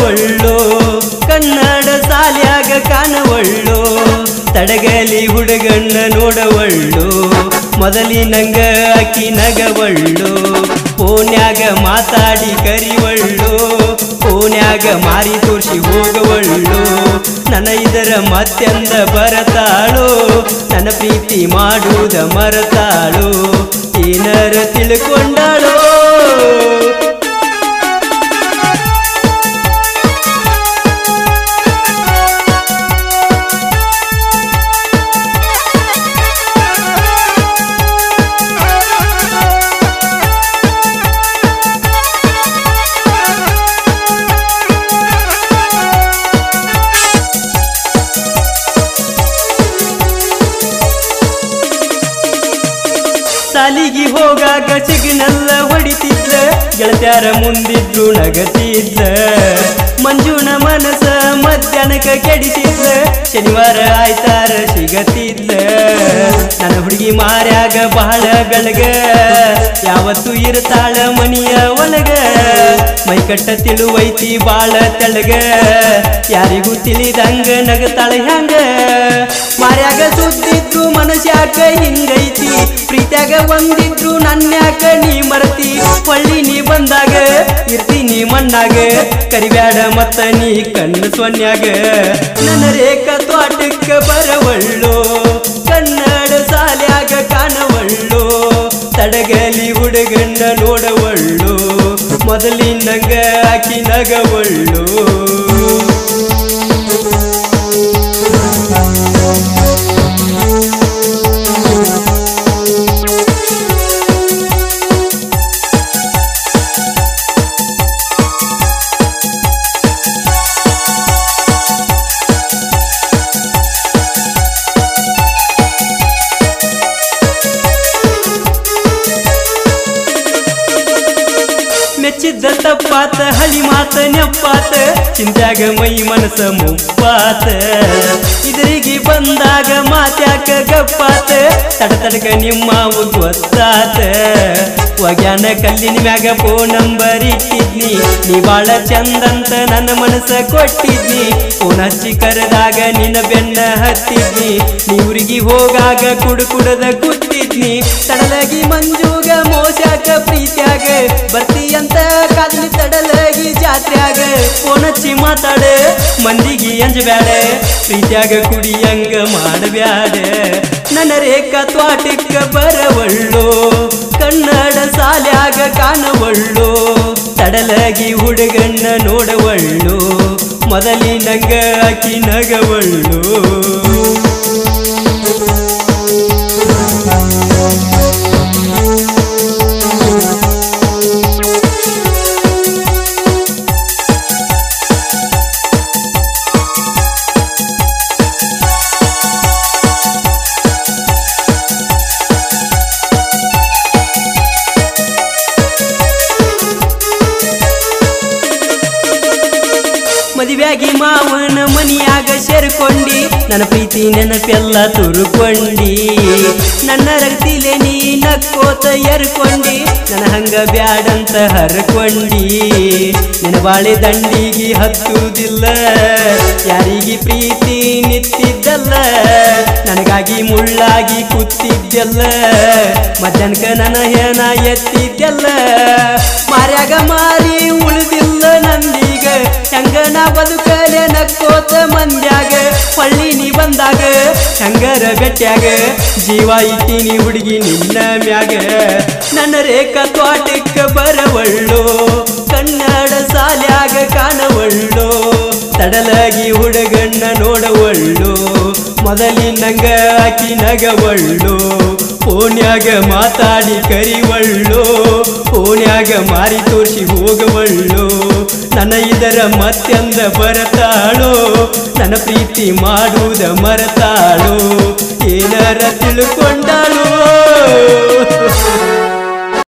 ಕಾಣವಳ್ಳು ಕನ್ನಡ ಸಾಲ್ಯಾಗ ಕಾಣವಳ್ಳು ತಡಗಲಿ ಹುಡುಗಣ್ಣ ನೋಡವಳ್ಳು ಮೊದಲಿನಂಗ ಅಕ್ಕಿ ನಗವಳ್ಳು ಫೋನ್ಯಾಗ ಮಾತಾಡಿ ಕರಿವಳ್ಳು ಫೋನ್ಯಾಗ ಮಾರಿ ತೋರ್ಸಿ ಹೋಗವಳ್ಳು ನನ್ನ ಇದರ ಮತ್ತೆಂದ ಬರತಾಳು ನನ್ನ ಪ್ರೀತಿ ಮಾಡುವುದ ಮರತಾಳು ಏನರ ತಿಳ್ಕೊಂಡಾಳೋ ಸಾಲಿಗೆ ಹೋಗಾಗ ಸಿಗ್ನಲ್ಲ ಹೊಡಿತಿದ್ಲ ಗೆಳತ್ಯಾರ ಮುಂದಿದ್ರು ನಗತಿದ್ಲ ಮಂಜುನ ಮನಸ ಮಧ್ಯಾಹ್ನಕ ಕೆಡಿಸಿದ್ಲ ಶನಿವಾರ ಆಯ್ತಾರ ಸಿಗತಿದ್ಲ ನನ್ನ ಹುಡುಗಿ ಮಾರ್ಯಾಗ ಬಹಳ ಬೆಳಗ ಯಾವತ್ತು ಇರ್ತಾಳ ಮನಿಯ ಒಳಗ ಮೈಕಟ್ಟ ತಿಳುವೈತಿ ಬಾಳ ತೆಳಗ ಯಾರಿಗೂ ತಿಳಿದಂಗ ನಗತಾಳ ಹ್ಯಾಂಗ ಮಾರ್ಯಾಗ ಸುದ್ದಿದ್ರು ಮನಸ್ಯಾಕ ಹಿಂಗೈತಿ ಪ್ರೀತ್ಯಾಗ ಒಂದಿದ್ರು ನನ್ಯಾಕ ನೀ ಮರತಿ ಹೊಳ್ಳಿ ನೀ ಬಂದಾಗ ಇರ್ತೀನಿ ಮಣ್ಣಾಗ ಕರಿಬ್ಯಾಡ ಮತ್ತ ನೀ ಕಣ್ಣು ಸೊನ್ಯಾಗ ನನ್ನ ರೇಖ ತೋಟಕ್ಕ ಬರವಳ್ಳು ಕನ್ನಡ ಸಾಲ್ಯಾಗ ಕಾಣವಳ್ಳು ತಡಗಲಿ ಹುಡುಗಣ್ಣ ನೋಡವಳ್ಳು ಮೊದಲಿನಂಗ ಆಕಿ ನಗವಳ್ಳು ಮೆಚ್ಚಿದ್ದ ತಪ್ಪಾತ ಹಳಿ ಮಾತ ನೆಪ್ಪಾತ ಚಿಂತ್ಯಾಗ ಮೈ ಮನಸ ಮುಪ್ಪಾತ ಇದರಿಗೆ ಬಂದಾಗ ಮಾತ್ಯಾಕ ಗಪ್ಪಾತ ತಡ ತಡಕ ನಿಮ್ಮ ಗೊತ್ತಾತ ಒಗ್ಯಾನ ಕಲ್ಲಿನ ಮ್ಯಾಗ ಫೋನ್ ನಂಬರ್ ಇಟ್ಟಿದ್ನಿ ನೀ ಬಾಳ ಚಂದಂತ ನನ್ನ ಮನಸ್ಸ ಕೊಟ್ಟಿದ್ನಿ ಫೋನ್ ಹಚ್ಚಿ ಕರೆದಾಗ ನಿನ್ನ ಬೆನ್ನ ಹತ್ತಿದ್ನಿ ನೀ ಊರಿಗೆ ಹೋಗಾಗ ಕುಡು ಕುಡದ ಕೂತಿದ್ನಿ ತಡಲಗಿ ಮಂಜುಗ ಮೋಸಾಕ ಪ್ರೀತ್ಯಾಗ ಬರ್ತಿ ಅಂತ ಕಾದ್ನಿ ತಡಲಗಿ ಜಾತ್ರ್ಯಾಗ ಫೋನ್ ಹಚ್ಚಿ ಮಾತಾಡ ಮಂದಿಗೆ ಅಂಜಬ್ಯಾಡ ಪ್ರೀತ್ಯಾಗ ಕುಡಿಯಂಗ ಮಾಡಬ್ಯಾಡ ನನ್ನ ರೇಖಾ ತ್ವಾಟಕ್ಕ ಬರವಳ್ಳು ಕನ್ನಡ ಸಾಲ್ಯಾಗ ಕಾಣವಳ್ಳು ತಡಲಗಿ ಹುಡುಗಣ್ಣ ನೋಡವಳ್ಳು ಮೊದಲಿನಂಗ ಆಕಿ ನಗವಳ್ಳು ಮದುವೆಯಾಗಿ ಮಾವನ ಮನಿಯಾಗ ಸೇರ್ಕೊಂಡಿ ನನ್ನ ಪ್ರೀತಿ ನೆನಪೆಲ್ಲ ತುರುಕೊಂಡಿ ನನ್ನ ರಗತಿಲೆ ನೀ ನಕ್ಕೋತ ಎರ್ಕೊಂಡಿ ನನ್ನ ಹಂಗ ಬ್ಯಾಡಂತ ಹರ್ಕೊಂಡಿ ನಿನ್ನ ಬಾಳೆ ದಂಡಿಗೆ ಹತ್ತುವುದಿಲ್ಲ ಯಾರಿಗೆ ಪ್ರೀತಿ ನಿತ್ತಿದ್ದಲ್ಲ ನನಗಾಗಿ ಮುಳ್ಳಾಗಿ ಕೂತಿದ್ದೆಲ್ಲ ಮಧ್ಯಾಹ್ನಕ ನನ್ನ ಹೆಣ ಎತ್ತಿದ್ದೆಲ್ಲ ಮಾರ್ಯಾಗ ಮಾರಿ ಉಳಿದಿಲ್ಲ ನಂದೀಗ ಹೆಂಗ ನಾ ಬದುಕಲೆ ನಕ್ಕೋತ ಮಂದ್ಯಾಗ ಹೊಳ್ಳಿ ನೀ ಬಂದಾಗ ಹೆಂಗರ ಬೆಟ್ಟ್ಯಾಗ ಜೀವ ಇಟ್ಟಿನಿ ಹುಡುಗಿ ನಿನ್ನ ಮ್ಯಾಗ ನನ್ನ ರೇಖಾ ತ್ವಾಟಕ್ಕ ಬರವಳ್ಳು ಕನ್ನಡ ಸಾಲ್ಯಾಗ ಕಾಣವಳ್ಳು ತಡಲಾಗಿ ಹುಡುಗಣ್ಣ ನೋಡವಳ್ಳು ಮೊದಲಿನಂಗ ಆಕಿ ನಗವಳ್ಳು ಫೋನ್ಯಾಗ ಮಾತಾಡಿ ಕರಿವಳ್ಳು ಫೋನ್ಯಾಗ ಮಾರಿ ತೋರಿಸಿ ಹೋಗವಳ್ಳು ನನ್ನ ಇದರ ಮತ್ತೆಂದ ಬರತಾಳೋ ನನ್ನ ಪ್ರೀತಿ ಮಾಡುವುದ ಮರತಾಳೋ ಏನಾರ ತಿಳ್ಕೊಂಡಾಳೋ